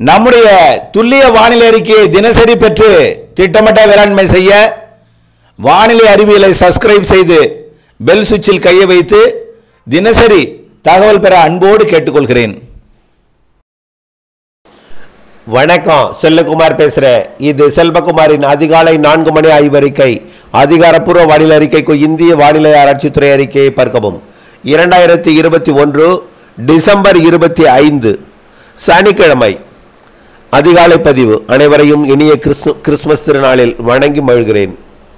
நம்முடைய துல்லிய வானிலை அறிக்கையை தினசரி பெற்று திட்டமிட்ட வேளாண்மை செய்ய வானிலை அறிவியலை சப்ஸ்கிரைப் செய்து பெல் சுவிட்சில் கையை வைத்து தினசரி தகவல் பெற அன்போடு கேட்டுக்கொள்கிறேன் வணக்கம் செல்லகுமார் பேசுறேன் இது செல்வகுமாரின் அதிகாலை நான்கு மணி ஆய்வறிக்கை அதிகாரப்பூர்வ வானிலை அறிக்கைக்கு இந்திய வானிலை ஆராய்ச்சித்துறை அறிக்கையை பார்க்கவும் இரண்டாயிரத்தி இருபத்தி ஒன்று டிசம்பர் இருபத்தி ஐந்து சனிக்கிழமை அதிகாலை பதிவு அனைவரையும் இனிய கிறிஸ்து கிறிஸ்துமஸ் திருநாளில் வணங்கி மகிழ்கிறேன்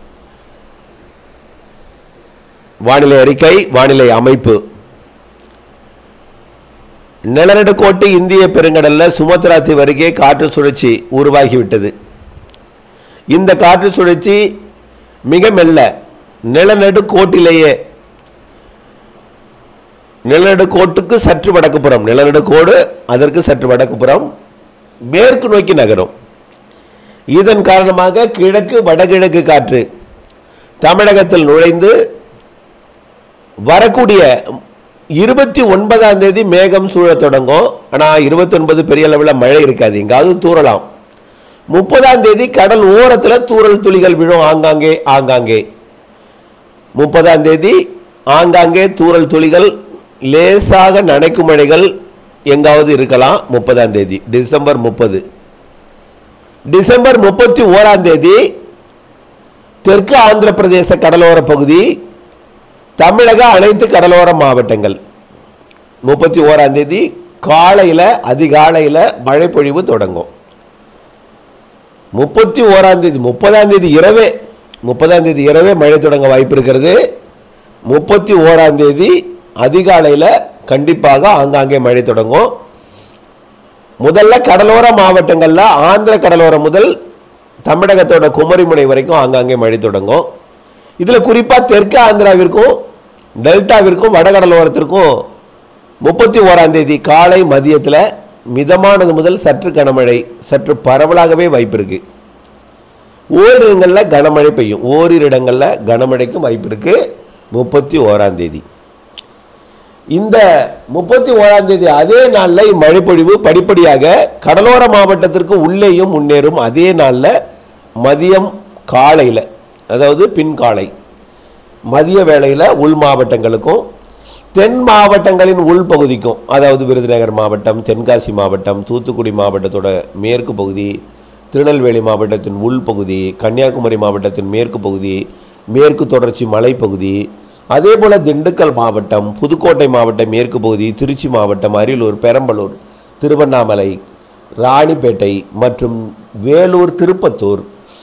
வானிலை அறிக்கை வானிலை அமைப்பு நிலநடுக்கோட்டு இந்திய பெருங்கடல்ல சுமத்ரா தீவு அருகே காற்று சுழற்சி உருவாகிவிட்டது இந்த காற்று சுழற்சி மிக மெல்ல நிலநடுக்கோட்டிலேயே நிலநடுக்கோட்டுக்கு சற்று வடக்குப்புறம் நிலநடுக்கோடு அதற்கு சற்று வடக்குப்புறம் மேற்கு நோக்கி நகரும் இதன் காரணமாக கிழக்கு வடகிழக்கு காற்று தமிழகத்தில் நுழைந்து வரக்கூடிய இருபத்தி ஒன்பதாம் தேதி மேகம் சூழத் தொடங்கும் ஆனால் இருபத்தி ஒன்பது பெரிய அளவில் மழை இருக்காது எங்காவது தூறலாம் முப்பதாம் தேதி கடல் ஓரத்தில் தூறல் துளிகள் விழும் ஆங்காங்கே ஆங்காங்கே முப்பதாம் தேதி ஆங்காங்கே தூறல் துளிகள் லேசாக நனைக்கும் மழைகள் எங்காவது இருக்கலாம் முப்பதாம் தேதி டிசம்பர் முப்பது டிசம்பர் முப்பத்தி ஓராம் தேதி தெற்கு ஆந்திர பிரதேச கடலோர பகுதி தமிழக அனைத்து கடலோர மாவட்டங்கள் முப்பத்தி ஓராம் தேதி காலையில் அதிகாலையில் மழை பொழிவு தொடங்கும் முப்பத்தி ஓராம் தேதி முப்பதாம் தேதி இரவே முப்பதாம் தேதி இரவே மழை தொடங்க வாய்ப்பு இருக்கிறது முப்பத்தி ஓராம் தேதி அதிகாலையில் கண்டிப்பாக ஆங்காங்கே மழை தொடங்கும் முதல்ல கடலோர மாவட்டங்களில் ஆந்திர கடலோரம் முதல் தமிழகத்தோட குமரிமுனை வரைக்கும் ஆங்காங்கே மழை தொடங்கும் இதில் குறிப்பாக தெற்கு ஆந்திராவிற்கும் டெல்டாவிற்கும் வடகடலோரத்திற்கும் முப்பத்தி ஓராம் தேதி காலை மதியத்தில் மிதமானது முதல் சற்று கனமழை சற்று பரவலாகவே வாய்ப்பு இருக்கு ஓரிரு இடங்களில் கனமழை பெய்யும் ஓரிரு இடங்களில் கனமழைக்கும் வாய்ப்பு இருக்கு முப்பத்தி ஓராம் தேதி இந்த முப்பத்தி ஓராம் தேதி அதே நாளில் இம்மழைப்பொழிவு படிப்படியாக கடலோர மாவட்டத்திற்கு உள்ளேயும் முன்னேறும் அதே நாளில் மதியம் காலையில் அதாவது பின்காலை மதிய வேளையில் உள் மாவட்டங்களுக்கும் தென் மாவட்டங்களின் உள்பகுதிக்கும் அதாவது விருதுநகர் மாவட்டம் தென்காசி மாவட்டம் தூத்துக்குடி மாவட்டத்தோட மேற்கு பகுதி திருநெல்வேலி மாவட்டத்தின் உள்பகுதி கன்னியாகுமரி மாவட்டத்தின் மேற்கு பகுதி மேற்கு தொடர்ச்சி மலைப்பகுதி அதே போல் திண்டுக்கல் மாவட்டம் புதுக்கோட்டை மாவட்டம் மேற்கு பகுதி திருச்சி மாவட்டம் அரியலூர் பெரம்பலூர் திருவண்ணாமலை ராணிப்பேட்டை மற்றும் வேலூர் திருப்பத்தூர்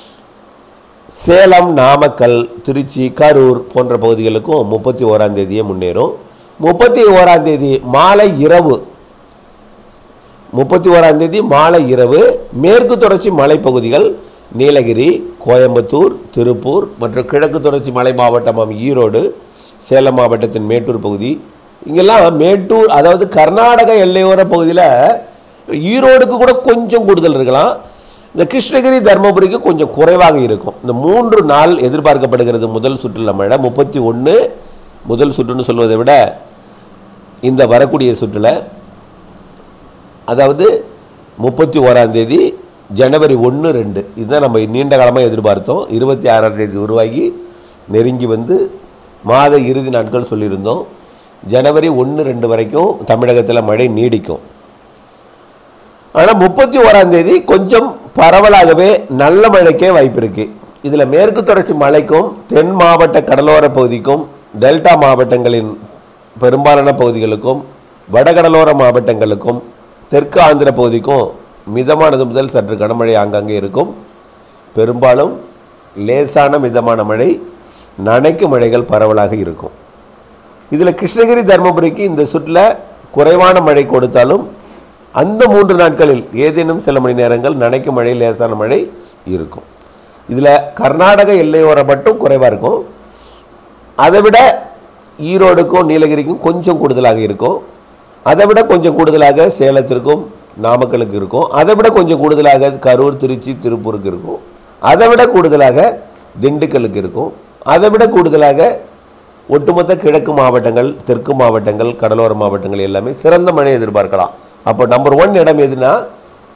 சேலம் நாமக்கல் திருச்சி கரூர் போன்ற பகுதிகளுக்கும் முப்பத்தி ஓராம் தேதியே முன்னேறும் முப்பத்தி ஓராம் தேதி மாலை இரவு முப்பத்தி ஓராம் தேதி மாலை இரவு மேற்கு தொடர்ச்சி மலைப்பகுதிகள் நீலகிரி கோயம்புத்தூர் திருப்பூர் மற்றும் கிழக்கு தொடர்ச்சி மலை மாவட்டமாம் ஈரோடு சேலம் மாவட்டத்தின் மேட்டூர் பகுதி இங்கெல்லாம் மேட்டூர் அதாவது கர்நாடக எல்லையோர பகுதியில் ஈரோடுக்கு கூட கொஞ்சம் கூடுதல் இருக்கலாம் இந்த கிருஷ்ணகிரி தர்மபுரிக்கு கொஞ்சம் குறைவாக இருக்கும் இந்த மூன்று நாள் எதிர்பார்க்கப்படுகிறது முதல் சுற்றுல மழை முப்பத்தி ஒன்று முதல் சுற்றுன்னு சொல்வதை விட இந்த வரக்கூடிய சுற்றில் அதாவது முப்பத்தி ஓராம் தேதி ஜனவரி ஒன்று ரெண்டு இதுதான் நம்ம நீண்ட காலமாக எதிர்பார்த்தோம் இருபத்தி ஆறாம் தேதி உருவாகி நெருங்கி வந்து மாத இறுதி நாட்கள் சொல்லியிருந்தோம் ஜனவரி ஒன்று ரெண்டு வரைக்கும் தமிழகத்தில் மழை நீடிக்கும் ஆனால் முப்பத்தி ஓராம் தேதி கொஞ்சம் பரவலாகவே நல்ல மழைக்கே வாய்ப்பு இருக்கு இதில் மேற்கு தொடர்ச்சி மலைக்கும் தென் மாவட்ட கடலோர பகுதிக்கும் டெல்டா மாவட்டங்களின் பெரும்பாலான பகுதிகளுக்கும் வடகடலோர மாவட்டங்களுக்கும் தெற்கு ஆந்திர பகுதிக்கும் மிதமானது முதல் சற்று கனமழை ஆங்காங்கே இருக்கும் பெரும்பாலும் லேசான மிதமான மழை நனைக்கும் மழைகள் பரவலாக இருக்கும் இதில் கிருஷ்ணகிரி தருமபுரிக்கு இந்த சுற்றில் குறைவான மழை கொடுத்தாலும் அந்த மூன்று நாட்களில் ஏதேனும் சில மணி நேரங்கள் நனைக்கும் மழை லேசான மழை இருக்கும் இதில் கர்நாடக எல்லையோரம் மட்டும் குறைவாக இருக்கும் அதை விட ஈரோடுக்கும் நீலகிரிக்கும் கொஞ்சம் கூடுதலாக இருக்கும் அதை விட கொஞ்சம் கூடுதலாக சேலத்திற்கும் நாமக்கலுக்கு இருக்கும் அதை விட கொஞ்சம் கூடுதலாக கரூர் திருச்சி திருப்பூருக்கு இருக்கும் அதை விட கூடுதலாக திண்டுக்கலுக்கு இருக்கும் அதை விட கூடுதலாக ஒட்டுமொத்த கிழக்கு மாவட்டங்கள் தெற்கு மாவட்டங்கள் கடலோர மாவட்டங்கள் எல்லாமே சிறந்த மழை எதிர்பார்க்கலாம் அப்போ நம்பர் ஒன் இடம் எதுனா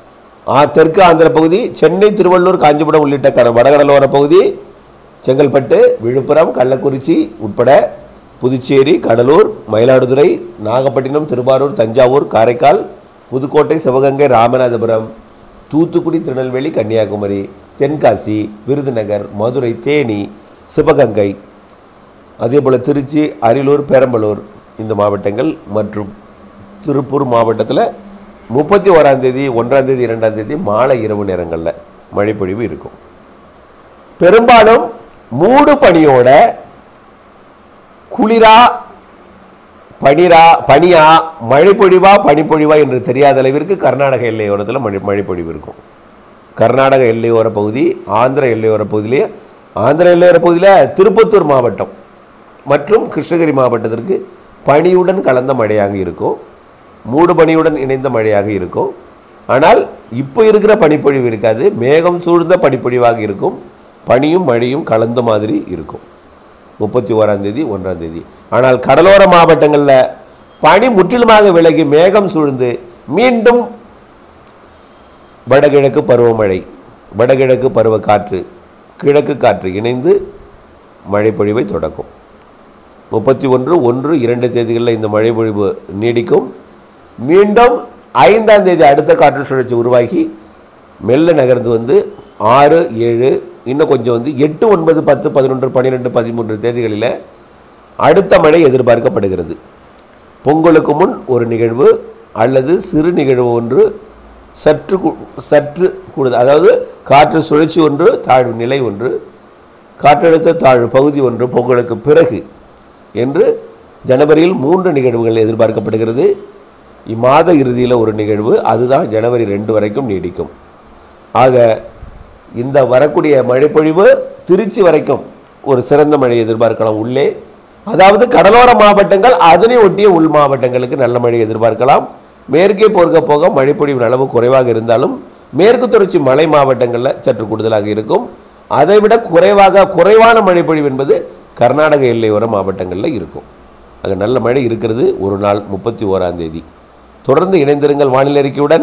ஆ தெற்கு ஆந்திர பகுதி சென்னை திருவள்ளூர் காஞ்சிபுரம் உள்ளிட்ட கட வடகடலோர பகுதி செங்கல்பட்டு விழுப்புரம் கள்ளக்குறிச்சி உட்பட புதுச்சேரி கடலூர் மயிலாடுதுறை நாகப்பட்டினம் திருவாரூர் தஞ்சாவூர் காரைக்கால் புதுக்கோட்டை சிவகங்கை ராமநாதபுரம் தூத்துக்குடி திருநெல்வேலி கன்னியாகுமரி தென்காசி விருதுநகர் மதுரை தேனி சிவகங்கை அதே போல் திருச்சி அரியலூர் பெரம்பலூர் இந்த மாவட்டங்கள் மற்றும் திருப்பூர் மாவட்டத்தில் முப்பத்தி ஓராம் தேதி ஒன்றாம் தேதி இரண்டாம் தேதி மாலை இரவு நேரங்களில் மழைப்பொழிவு இருக்கும் பெரும்பாலும் மூடு பனியோட குளிரா பனிரா பனியா மழைப்பொழிவா பனிப்பொழிவா என்று தெரியாத அளவிற்கு கர்நாடக எல்லையோரத்தில் மழை மழைப்பொழிவு இருக்கும் கர்நாடக எல்லையோர பகுதி ஆந்திர எல்லையோர பகுதியிலே ஆந்திர எல்லையோர பகுதியில் திருப்பத்தூர் மாவட்டம் மற்றும் கிருஷ்ணகிரி மாவட்டத்திற்கு பனியுடன் கலந்த மழையாக இருக்கும் மூடு பனியுடன் இணைந்த மழையாக இருக்கும் ஆனால் இப்போ இருக்கிற பனிப்பொழிவு இருக்காது மேகம் சூழ்ந்த பனிப்பொழிவாக இருக்கும் பனியும் மழையும் கலந்த மாதிரி இருக்கும் முப்பத்தி ஓராம் தேதி ஒன்றாம் தேதி ஆனால் கடலோர மாவட்டங்களில் பனி முற்றிலுமாக விலகி மேகம் சூழ்ந்து மீண்டும் வடகிழக்கு பருவமழை வடகிழக்கு பருவ காற்று கிழக்கு காற்று இணைந்து மழைப்பொழிவை தொடக்கும் முப்பத்தி ஒன்று ஒன்று இரண்டு தேதிகளில் இந்த மழைப்பொழிவு நீடிக்கும் மீண்டும் ஐந்தாம் தேதி அடுத்த காற்று சுழற்சி உருவாகி மெல்ல நகர்ந்து வந்து ஆறு ஏழு இன்னும் கொஞ்சம் வந்து எட்டு ஒன்பது பத்து பதினொன்று பன்னிரெண்டு பதிமூன்று தேதிகளில் அடுத்த மழை எதிர்பார்க்கப்படுகிறது பொங்கலுக்கு முன் ஒரு நிகழ்வு அல்லது சிறு நிகழ்வு ஒன்று சற்று கு- சற்று கூடுதல் அதாவது காற்று சுழற்சி ஒன்று தாழ்வு நிலை ஒன்று காற்றழுத்த தாழ்வு பகுதி ஒன்று பொங்கலுக்கு பிறகு என்று ஜனவரியில் மூன்று நிகழ்வுகள் எதிர்பார்க்கப்படுகிறது இம்மாத இறுதியில் ஒரு நிகழ்வு அதுதான் ஜனவரி ரெண்டு வரைக்கும் நீடிக்கும் ஆக இந்த வரக்கூடிய மழைப்பொழிவு திருச்சி வரைக்கும் ஒரு சிறந்த மழை எதிர்பார்க்கலாம் உள்ளே அதாவது கடலோர மாவட்டங்கள் அதனை ஒட்டிய உள் மாவட்டங்களுக்கு நல்ல மழை எதிர்பார்க்கலாம் மேற்கே போர்க்க போக மழைப்பொழிவின் அளவு குறைவாக இருந்தாலும் மேற்கு தொடர்ச்சி மலை மாவட்டங்களில் சற்று கூடுதலாக இருக்கும் அதைவிட குறைவாக குறைவான மழைப்பொழிவு என்பது கர்நாடக எல்லையோர மாவட்டங்களில் இருக்கும் அங்கே நல்ல மழை இருக்கிறது ஒரு நாள் முப்பத்தி ஓராம் தேதி தொடர்ந்து இணைந்திருங்கள் வானிலை அறிக்கையுடன்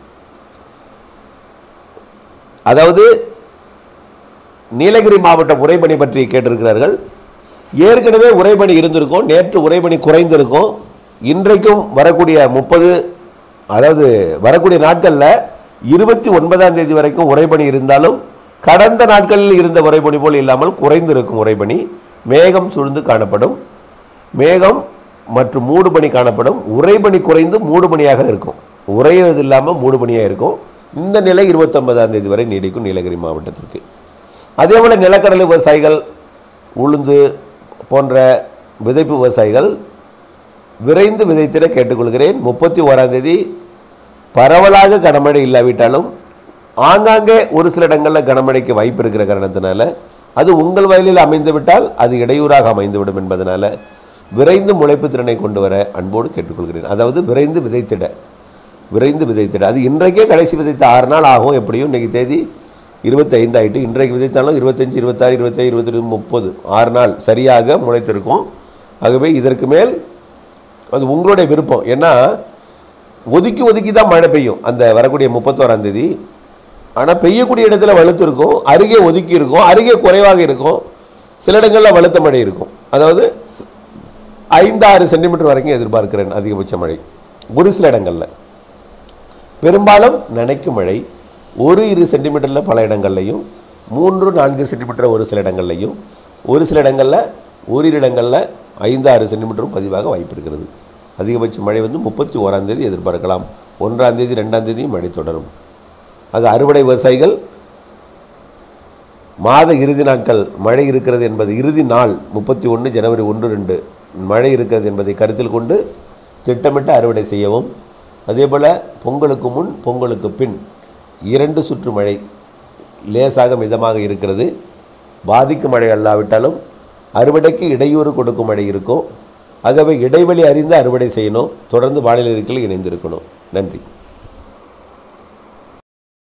அதாவது நீலகிரி மாவட்டம் உறைபனி பற்றி கேட்டிருக்கிறார்கள் ஏற்கனவே உறைபனி இருந்திருக்கும் நேற்று உறைபனி குறைந்திருக்கும் இன்றைக்கும் வரக்கூடிய முப்பது அதாவது வரக்கூடிய நாட்களில் இருபத்தி ஒன்பதாம் தேதி வரைக்கும் உறைபனி இருந்தாலும் கடந்த நாட்களில் இருந்த உறைபனி போல் இல்லாமல் குறைந்திருக்கும் உறைபனி மேகம் சூழ்ந்து காணப்படும் மேகம் மற்றும் மூடுபனி காணப்படும் உறைபனி குறைந்து மூடுபனியாக இருக்கும் உறைவது இல்லாமல் மூடுபனியாக இருக்கும் இந்த நிலை இருபத்தொன்பதாம் தேதி வரை நீடிக்கும் நீலகிரி மாவட்டத்திற்கு அதே போல் நிலக்கடலை விவசாயிகள் உளுந்து போன்ற விதைப்பு விவசாயிகள் விரைந்து விதைத்திட கேட்டுக்கொள்கிறேன் முப்பத்தி ஓராம் தேதி பரவலாக கனமழை இல்லாவிட்டாலும் ஆங்காங்கே ஒரு சில இடங்களில் கனமழைக்கு வாய்ப்பு இருக்கிற காரணத்தினால அது உங்கள் வயலில் அமைந்து விட்டால் அது இடையூறாக அமைந்துவிடும் என்பதனால விரைந்து முளைப்பு திறனை கொண்டு வர அன்போடு கேட்டுக்கொள்கிறேன் அதாவது விரைந்து விதைத்திட விரைந்து விதைத்திட அது இன்றைக்கே கடைசி விதைத்த ஆறு நாள் ஆகும் எப்படியும் இன்றைக்கி தேதி இருபத்தைந்து ஆயிட்டு இன்றைக்கு விதைத்தாலும் இருபத்தஞ்சி இருபத்தாறு இருபத்தேழு இருபத்தெட்டு முப்பது ஆறு நாள் சரியாக முளைத்திருக்கும் ஆகவே இதற்கு மேல் அது உங்களுடைய விருப்பம் ஏன்னா ஒதுக்கி ஒதுக்கி தான் மழை பெய்யும் அந்த வரக்கூடிய முப்பத்தோராம் தேதி ஆனால் பெய்யக்கூடிய இடத்துல வலுத்து இருக்கும் அருகே ஒதுக்கி இருக்கும் அருகே குறைவாக இருக்கும் சில இடங்களில் வலுத்த மழை இருக்கும் அதாவது ஐந்து ஆறு சென்டிமீட்டர் வரைக்கும் எதிர்பார்க்கிறேன் அதிகபட்ச மழை ஒரு சில இடங்களில் பெரும்பாலும் நனைக்கும் மழை ஒரு இரு சென்டிமீட்டரில் பல இடங்கள்லையும் மூன்று நான்கு சென்டிமீட்டர் ஒரு சில இடங்கள்லையும் ஒரு சில இடங்களில் ஓரிரு இடங்களில் ஐந்து ஆறு சென்டிமீட்டரும் பதிவாக வாய்ப்பு இருக்கிறது அதிகபட்ச மழை வந்து முப்பத்தி ஓராம் தேதி எதிர்பார்க்கலாம் ஒன்றாம் தேதி ரெண்டாம் தேதியும் மழை தொடரும் ஆக அறுவடை விவசாயிகள் மாத இறுதி நாட்கள் மழை இருக்கிறது என்பது இறுதி நாள் முப்பத்தி ஒன்று ஜனவரி ஒன்று ரெண்டு மழை இருக்கிறது என்பதை கருத்தில் கொண்டு திட்டமிட்டு அறுவடை செய்யவும் அதேபோல் பொங்கலுக்கு முன் பொங்கலுக்கு பின் இரண்டு சுற்று மழை லேசாக மிதமாக இருக்கிறது பாதிக்கும் மழை அல்லாவிட்டாலும் அறுவடைக்கு இடையூறு கொடுக்கும் மழை இருக்கும் ஆகவே இடைவெளி அறிந்து அறுவடை செய்யணும் தொடர்ந்து வானிலை இருக்கையில் இணைந்திருக்கணும் நன்றி